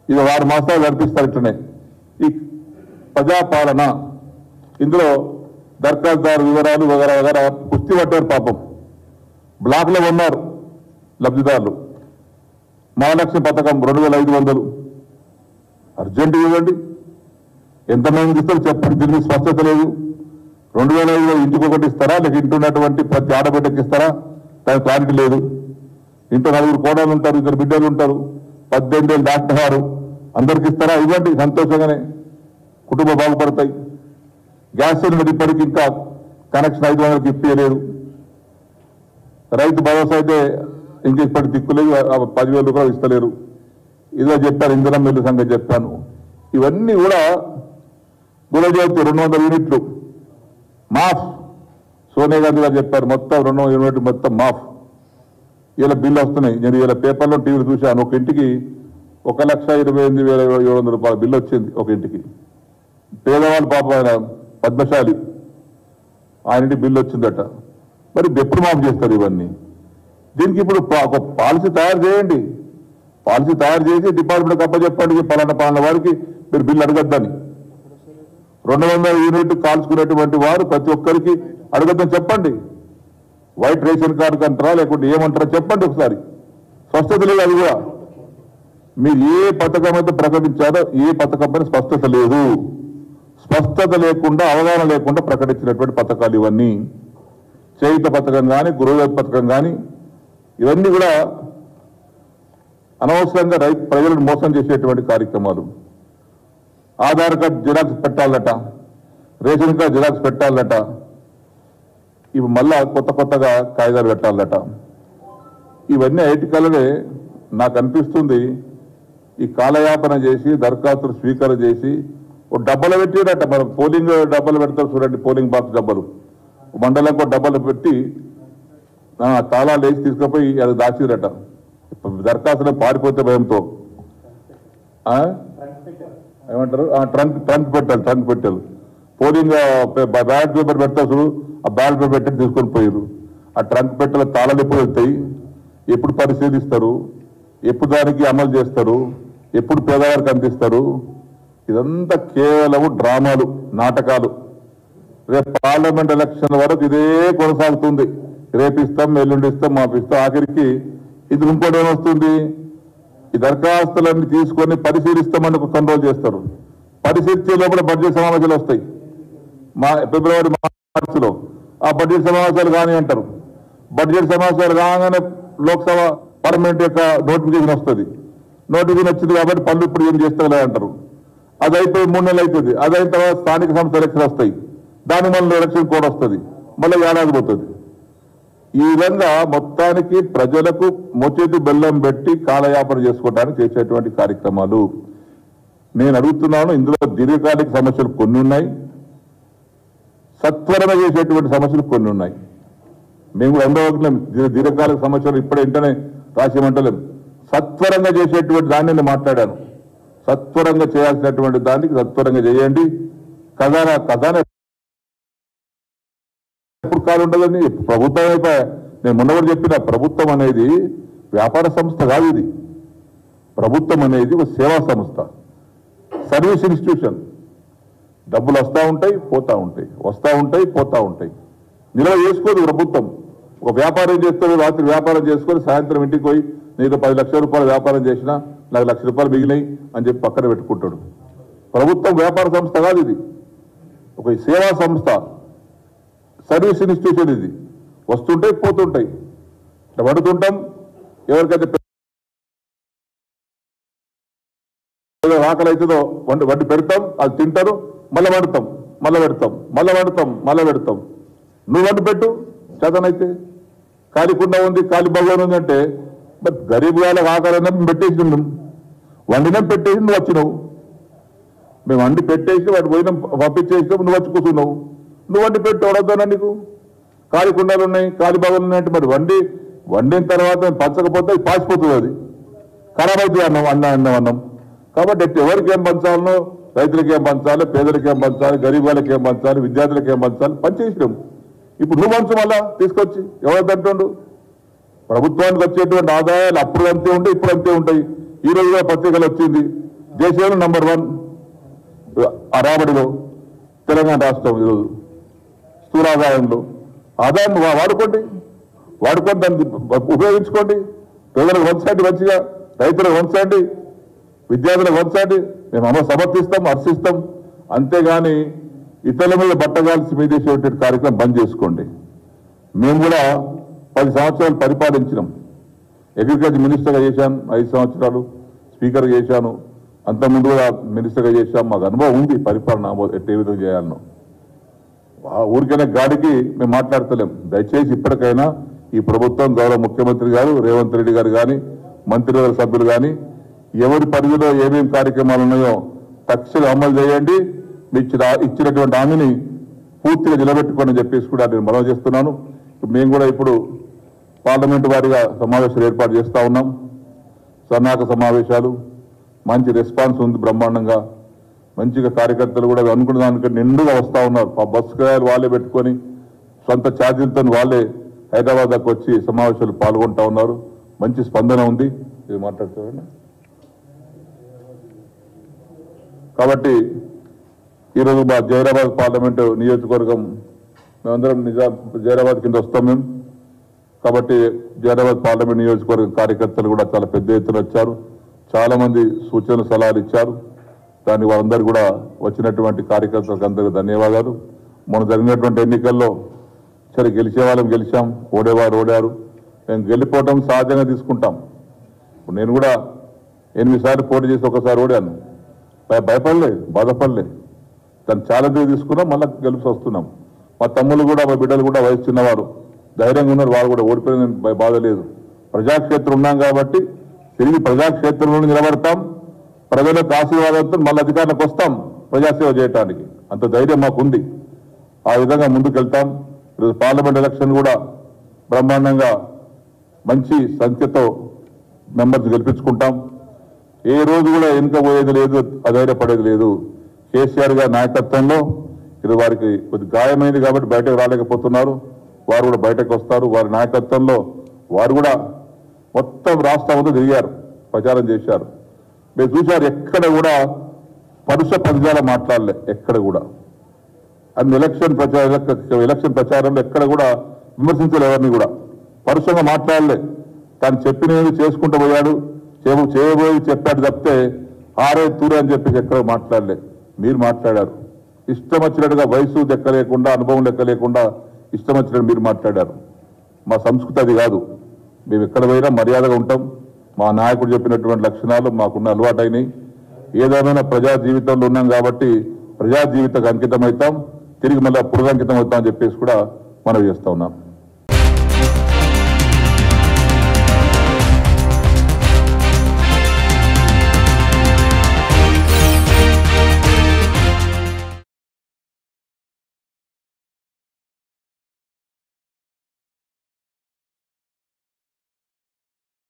ఇది ఆరు మాసాలు నడిపిస్తారు ఇట్లనే ఈ ప్రజాపాలన ఇందులో దరఖాస్తుదారు వివరాలు వగరా వగరా కుస్తీ పట్టారు పాపం బ్లాక్లో ఉన్నారు లబ్ధిదారులు మహాలక్ష్మి పథకం రెండు వేల ఐదు వందలు అర్జెంట్ ఇవ్వండి ఎంతమంది ఇస్తారు చెప్పండి దీనికి స్పష్టత లేదు రెండు వేల ఐదులో ఇంటికి ఒకటి ఇస్తారా లేక ఇంటి ఉన్నటువంటి ప్రతి ఆడబిడ్డకి ఇస్తారా దానికి క్లారిటీ లేదు ఇంట్లో నలుగురు కోడలు ఉంటారు ఇద్దరు బిడ్డలు ఉంటారు పద్దెనిమిది ఏళ్ళు దాటినవారు అందరికి ఇస్తారా ఇవ్వండి సంతోషంగానే కుటుంబం బాగుపడతాయి గ్యాస్ సిలిండర్ ఇప్పటికి ఇంకా కనెక్షన్ ఐదు వందలకి ఇప్పలేదు రైతు భరోసా అయితే ఇంక ఇప్పటి దిక్కులేదు ఆ పదివేల రూపాయలు ఇస్తలేరు ఇదో చెప్పాను ఇంధనం మిల్లు సంగతి చెప్పాను ఇవన్నీ కూడా గురజాతి రెండు వందల యూనిట్లు మాఫ్ సోనియా గాంధీ గారు చెప్పారు మొత్తం రెండు వందల యూనిట్లు మొత్తం మాఫ్ ఇలా బిల్లు వస్తున్నాయి నేను ఇలా పేపర్లో టీవీలో చూశాను ఒక ఇంటికి ఒక లక్ష ఇరవై ఎనిమిది వేల ఏడు వందల రూపాయల బిల్లు వచ్చింది ఒక ఇంటికి పేదవాళ్ళు పాపం ఆయన పద్మశాలి ఆయన ఇంటికి బిల్లు వచ్చిందట మరి ఎప్పుడు మాఫ్ చేస్తారు ఇవన్నీ దీనికి ఇప్పుడు పా- ఒక పాలసీ తయారు చేయండి పాలసీ తయారు చేసి డిపార్ట్మెంట్ అప్పచెప్పండి పలానా పలానా వారికి మీరు బిల్లు అడగద్దని రెండు వందల యూనిట్ కాల్చుకునేటువంటి వారు ప్రతి ఒక్కరికి అడగద్దని చెప్పండి వైట్ రేషన్ కార్డు అంటారా లేకుంటే ఏమంటారా చెప్పండి ఒకసారి స్పష్టత లేదు అది కూడా మీరు ఏ పథకం అయితే ప్రకటించారో ఏ పథకం పైన స్పష్టత లేదు స్పష్టత లేకుండా అవగాహన లేకుండా ప్రకటించినటువంటి పథకాలు ఇవన్నీ చేయుత పథకం కానీ గృహ పథకం కానీ ఇవన్నీ కూడా అనవసరంగా రైతు ప్రజలను మోసం చేసేటువంటి కార్యక్రమాలు ఆధార్ కార్డ్ జిరాక్స్ పెట్టాలట రేషన్ కార్డ్ జిరాక్స్ పెట్టాలట ఇవి మళ్ళా కొత్త కొత్తగా కాయిదాలు పెట్టాలట ఇవన్నీ ఐటికలనే నాకు అనిపిస్తుంది ఈ కాలయాపన చేసి దరఖాస్తులు స్వీకారం చేసి ఒక డబ్బలు పెట్టిడట మనం పోలింగ్ డబ్బలు పెడతారు చూడండి పోలింగ్ బాక్స్ డబ్బలు మండలంకో డబ్బలు పెట్టి ఆ, తాళాలు వేసి తీసుకుపోయి అది దాచిరట దరఖాస్తులో పారిపోతే భయంతో ఆ? ఏమంటారు ఆ, ట్రంక్ ట్రంక్ పెట్టాలి ట్రంక్ పెట్టాలి పోలింగ్ ఆ, పే- బ్యాలెట్ పేపర్ పెడతారు చూడు ఆ బ్యాలెట్ పేపర్ పెట్టి తీసుకొని పోయారు ఆ ట్రంక్ పెట్టెల తాళాలు ఎప్పుడు వెళ్తాయి ఎప్పుడు పరిశీలిస్తారు ఎప్పుడు దానికి అమలు చేస్తారు ఎప్పుడు పేదవారికి అందిస్తారు ఇదంతా కేవలం డ్రామాలు నాటకాలు రేపు పార్లమెంట్ ఎలక్షన్ వరకు ఇదే కొనసాగుతుంది రేపు ఇస్తాం ఎల్లుండి ఇస్తాం మాకు ఇస్తాం ఆఖరికి ఇది ఇంకోటి ఏమొస్తుంది ఈ దరఖాస్తులన్నీ తీసుకొని పరిశీలిస్తామని ఒక కంట్రోల్ చేస్తారు పరిశీలించే లోపల బడ్జెట్ సమావేశాలు వస్తాయి మా ఫిబ్రవరి మార్చిలో ఆ బడ్జెట్ సమావేశాలు కానీ అంటారు బడ్జెట్ సమావేశాలు కాగానే లోక్సభ పార్లమెంట్ యొక్క నోటిఫికేషన్ వస్తుంది నోటిఫికేషన్ వచ్చింది కాబట్టి పనులు ఇప్పుడు ఏం చేస్తలే అంటారు అది అయిపోయి మూడు నెలలు అవుతుంది అది అయిన తర్వాత స్థానిక సంస్థ ఎలక్షన్ వస్తాయి దాని మళ్ళీ ఎలక్షన్ కోడ్ వస్తుంది మళ్ళీ ఏడాది పోతుంది ఈ విధంగా మొత్తానికి ప్రజలకు మొచ్చేతి బెల్లం పెట్టి కాలయాపన చేసుకోవడానికి చేసేటువంటి కార్యక్రమాలు నేను అడుగుతున్నాను ఇందులో దీర్ఘకాలిక సమస్యలు కొన్ని ఉన్నాయి సత్వరమే చేసేటువంటి సమస్యలు కొన్ని ఉన్నాయి మేము కూడా అందవట్లేం దీర్ఘకాలిక సమస్యలు ఇప్పుడే వెంటనే రాసేయమంటలేం సత్వరంగా చేసేటువంటి దాన్ని నేను మాట్లాడాను సత్వరంగా చేయాల్సినటువంటి దానికి సత్వరంగా చేయండి ఖజానా ఖజానా ఎప్పుడు కాలు ఉండదని ప్రభుత్వం అయిపోయా నేను మొన్న కూడా చెప్పిన ప్రభుత్వం అనేది వ్యాపార సంస్థ కాదు ఇది ప్రభుత్వం అనేది ఒక సేవా సంస్థ సర్వీస్ ఇన్స్టిట్యూషన్ డబ్బులు వస్తూ ఉంటాయి పోతా ఉంటాయి వస్తూ ఉంటాయి పోతా ఉంటాయి నిల్వ చేసుకోదు ప్రభుత్వం ఒక వ్యాపారం చేస్తాడు రాత్రి వ్యాపారం చేసుకొని సాయంత్రం ఇంటికి పోయి నీతో పది లక్షల రూపాయలు వ్యాపారం చేసినా నాకు లక్ష రూపాయలు మిగిలినాయి అని చెప్పి పక్కన పెట్టుకుంటాడు ప్రభుత్వం వ్యాపార సంస్థ కాదు ఇది ఒక సేవా సంస్థ సర్వీస్ ఇన్స్టిట్యూషన్ ఇది వస్తుంటాయి పోతుంటాయి ఇట్లా పడుతుంటాం ఎవరికైతే ఏదో ఆకలి అవుతుందో వండి వండి పెడతాం అది తింటారు మళ్ళీ వండుతాం మళ్ళీ పెడతాం మళ్ళీ వండుతాం మళ్ళీ పెడతాం నువ్వు వండి పెట్టు చేతనైతే ఖాళీ కుండ ఉంది ఖాళీ భగవాన్ ఉంది అంటే మరి గరీబ్ వాళ్ళకి ఆకలి మేము పెట్టేసినాం మేము వండినాం పెట్టేసి నువ్వు వచ్చినావు మేము వండి పెట్టేసి వాడు పోయినాం పంపించేసినాం నువ్వు వచ్చి కూర్చున్నావు నువ్వు వండి పెట్టి ఎవడొద్దానా నీకు ఖాళీ కుండలు ఉన్నాయి ఖాళీ భగవాన్ ఉన్నాయి అంటే మరి వండి వండిన తర్వాత పంచకపోతే అది పాసిపోతుంది అది ఖరాబ్ అవుతుంది అన్నం అన్నం అన్నం అన్నం కాబట్టి ఎట్టి ఎవరికి ఏం పంచాలనో రైతులకి ఏం పంచాలి పేదలకి ఏం పంచాలి గరీబ్ వాళ్ళకి ఏం పంచాలి విద్యార్థులకి ఏం పంచాలి పనిచేసినాం ఇప్పుడు నువ్వు పంచు మళ్ళా తీసుకొచ్చి ఎవరు ప్రభుత్వానికి వచ్చేటువంటి ఆదాయాలు అప్పుడు అంతే ఉంటాయి ఇప్పుడు అంతే ఉంటాయి ఈ రోజుగా పత్రికలు వచ్చింది దేశంలో నంబర్ వన్ ఆ రాబడిలో తెలంగాణ రాష్ట్రం ఈరోజు స్థూలాదాయంలో ఆదాయం వా- వాడుకోండి వాడుకొని దాన్ని ఉపయోగించుకోండి ప్రజలకు వంచండి మంచిగా రైతులకు వంచండి విద్యార్థులకు వంచండి మేము అమ్మ సమర్థిస్తాం హర్షిస్తాం అంతేగాని ఇతరుల మీద బట్టగాల్సి మీదేసేటువంటి కార్యక్రమం బంద్ చేసుకోండి మేము కూడా పది సంవత్సరాలు పరిపాలించినాం అగ్రికల్చర్ మినిస్టర్గా చేశాను ఐదు సంవత్సరాలు స్పీకర్గా చేశాను అంతకుముందు కూడా మినిస్టర్గా చేశాం మాకు అనుభవం ఉంది పరిపాలన ఎట్టే విధంగా చేయాలనో ఆ ఊరికైనా గాడికి మేము మాట్లాడతలేం దయచేసి ఇప్పటికైనా ఈ ప్రభుత్వం గౌరవ ముఖ్యమంత్రి గారు రేవంత్ రెడ్డి గారు కానీ మంత్రివర్గ సభ్యులు కానీ ఎవరి పరిధిలో ఏమేమి కార్యక్రమాలు ఉన్నాయో తక్షణం అమలు చేయండి మీ ఇచ్చిన ఇచ్చినటువంటి హామీని పూర్తిగా నిలబెట్టుకోండి అని చెప్పేసి కూడా నేను మనవి చేస్తున్నాను మేము కూడా ఇప్పుడు పార్లమెంటు వారిగా సమావేశాలు ఏర్పాటు చేస్తా ఉన్నాం సన్నాహక సమావేశాలు మంచి రెస్పాన్స్ ఉంది బ్రహ్మాండంగా మంచిగా కార్యకర్తలు కూడా అనుకున్న దానికంటే నిండుగా వస్తా ఉన్నారు ఆ బస్సు కిరాయిలు వాళ్ళే పెట్టుకొని సొంత ఛార్జీలతో వాళ్ళే హైదరాబాద్ దాకా వచ్చి సమావేశాలు పాల్గొంటా ఉన్నారు మంచి స్పందన ఉంది ఇది మాట్లాడుతారండి కాబట్టి ఈరోజు మా జైరాబాద్ పార్లమెంటు నియోజకవర్గం మేమందరం నిజాం జైరాబాద్ కింద వస్తాం మేము కాబట్టి జైరాబాద్ పార్లమెంట్ నియోజకవర్గం కార్యకర్తలు కూడా చాలా పెద్ద ఎత్తున వచ్చారు చాలా మంది సూచనలు సలహాలు ఇచ్చారు దానికి వారందరూ కూడా వచ్చినటువంటి కార్యకర్తలకు అందరికీ ధన్యవాదాలు మొన్న జరిగినటువంటి ఎన్నికల్లో సరే గెలిచే వాళ్ళం గెలిచాం ఓడేవారు ఓడారు మేము గెలిపోవటం సహజంగా తీసుకుంటాం ఇప్పుడు నేను కూడా ఎనిమిది సార్లు పోటీ చేసి ఒకసారి ఓడాను భయ- భయపడలే బాధపడలే దాన్ని ఛాలెంజ్ తీసుకున్నాం మళ్ళీ గెలిచి వస్తున్నాం మా తమ్ముళ్ళు కూడా మా బిడ్డలు కూడా వయసు చిన్నవారు ధైర్యంగా ఉన్నారు వాళ్ళు కూడా ఓడిపోయిన భయ- బాధ లేదు ప్రజాక్షేత్రం ఉన్నాం కాబట్టి తిరిగి ప్రజాక్షేత్రంలో నిలబడతాం ప్రజలకు ఆశీర్వాదంతో మళ్ళీ అధికారంలోకి వస్తాం ప్రజాసేవ చేయడానికి అంత ధైర్యం మాకుంది ఆ విధంగా ముందుకెళ్తాం ఈరోజు పార్లమెంట్ ఎలక్షన్ కూడా బ్రహ్మాండంగా మంచి సంఖ్యతో మెంబర్స్ గెలిపించుకుంటాం ఏ రోజు కూడా వెనుక పోయేది లేదు అధైర్యపడేది లేదు కేసీఆర్ గారి నాయకత్వంలో ఇది వారికి కొద్ది గాయమైంది కాబట్టి బయటకు రాలేకపోతున్నారు వారు కూడా బయటకు వస్తారు వారి నాయకత్వంలో వారు కూడా మొత్తం రాష్ట్రం అంతా తిరిగారు ప్రచారం చేశారు మీరు చూశారు ఎక్కడ కూడా పరుష పదజాల మాట్లాడలే ఎక్కడ కూడా అన్ని ఎలక్షన్ ప్రచార ఎలక్షన్ ప్రచారంలో ఎక్కడ కూడా విమర్శించలే ఎవరిని కూడా పరుషంగా మాట్లాడలే తాను చెప్పినవి చేసుకుంటూ పోయాడు చేయ- చేయబోయి చెప్పాడు తప్పితే ఆరే తూరే అని చెప్పేసి ఎక్కడ మాట్లాడలే మీరు మాట్లాడారు ఇష్టం వచ్చినట్టుగా వయసు లెక్క లేకుండా అనుభవం లెక్క లేకుండా ఇష్టం వచ్చినట్టు మీరు మాట్లాడారు మా సంస్కృతి అది కాదు మేము ఎక్కడ పోయినా మర్యాదగా ఉంటాం మా నాయకుడు చెప్పినటువంటి లక్షణాలు మాకున్న అలవాటైనవి ఏదేమైనా ప్రజా జీవితంలో ఉన్నాం కాబట్టి ప్రజా జీవితకు అంకితం అవుతాం తిరిగి మళ్ళీ పురుగంకితం అవుతాం అని చెప్పేసి కూడా మనం చేస్తా ఉన్నాం